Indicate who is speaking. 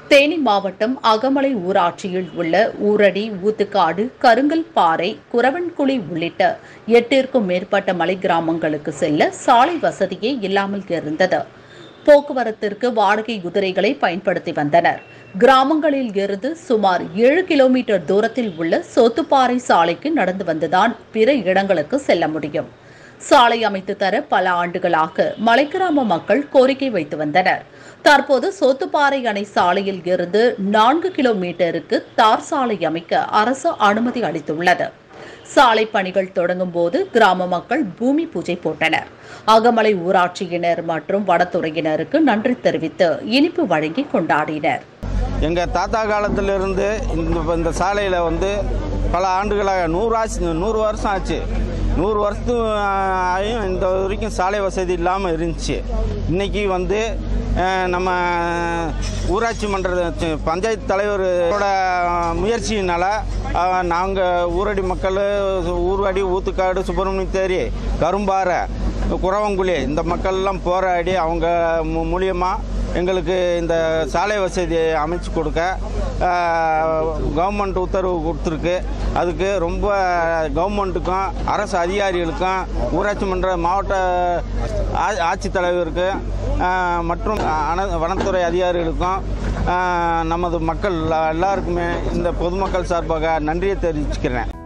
Speaker 1: தேனி மாவட்டம் அகமலை ஊராட்சியில் உள்ள ஊரடி ஊத்துக்காடு கருங்கல் பாறை குரவன்குழி உள்ளிட்ட எட்டிற்கும் மேற்பட்ட மலை கிராமங்களுக்கு செல்ல சாலை வசதியே இல்லாமல் இருந்தது போக்குவரத்திற்கு வாடகை குதிரைகளை பயன்படுத்தி வந்தனர் கிராமங்களில் இருந்து சுமார் ஏழு கிலோமீட்டர் தூரத்தில் உள்ள சொத்துப்பாறை சாலைக்கு நடந்து வந்துதான் பிற இடங்களுக்கு செல்ல முடியும் சாலை அமைத்து தர பல ஆண்டுகளாக மலைக்கிராம மக்கள் கோரிக்கை வைத்து வந்தனர் தற்போது சோத்துப்பாறை அணை சாலையில் இருந்து நான்கு கிலோமீட்டருக்கு தார் சாலை அமைக்க அரசு அனுமதி அளித்துள்ளது சாலை பணிகள் தொடங்கும் போது கிராம மக்கள் பூமி பூஜை போட்டனர் அகமலை ஊராட்சியினர் மற்றும் வனத்துறையினருக்கு நன்றி தெரிவித்து இனிப்பு வழங்கி கொண்டாடினர்
Speaker 2: எங்கள் தாத்தா காலத்திலிருந்து இந்த இந்த சாலையில் வந்து பல ஆண்டுகளாக நூறு ஆச்சு நூறு வருஷம் ஆச்சு நூறு வருஷத்து ஆயும் இந்த வரைக்கும் சாலை வசதி இல்லாமல் இருந்துச்சு இன்னைக்கு வந்து அஹ், நம்ம ஊராட்சி மன்ற சி- பஞ்சாயத்து தலைவரோட முயற்சியினால் நாங்கள் ஊரடி மக்கள் ஊர்வாடி ஊத்துக்காடு சுப்பிரமணிய தேரி கரும்பாறை குறவங்குழி இந்த மக்கள்லாம் போராடி அவங்க மு- மூலியமா எங்களுக்கு இந்த சாலை வசதி அமைச்சு கொடுக்க கவர்மெண்ட் உத்தரவு கொடுத்துருக்கு அதுக்கு ரொம்ப கவர்மெண்ட்டுக்கும் அரசு அதிகாரிகளுக்கும் ஊராட்சி மன்ற மாவட்ட ஆ- ஆட்சித்தலைவருக்கு ஆஹ், மற்றும் அன- வனத்துறை அதிகாரிகளுக்கும் ஆஹ், நமது மக்கள் எல்லாருக்குமே இந்த பொதுமக்கள் சார்பாக நன்றியை தெரிவிச்சுக்கிறேன்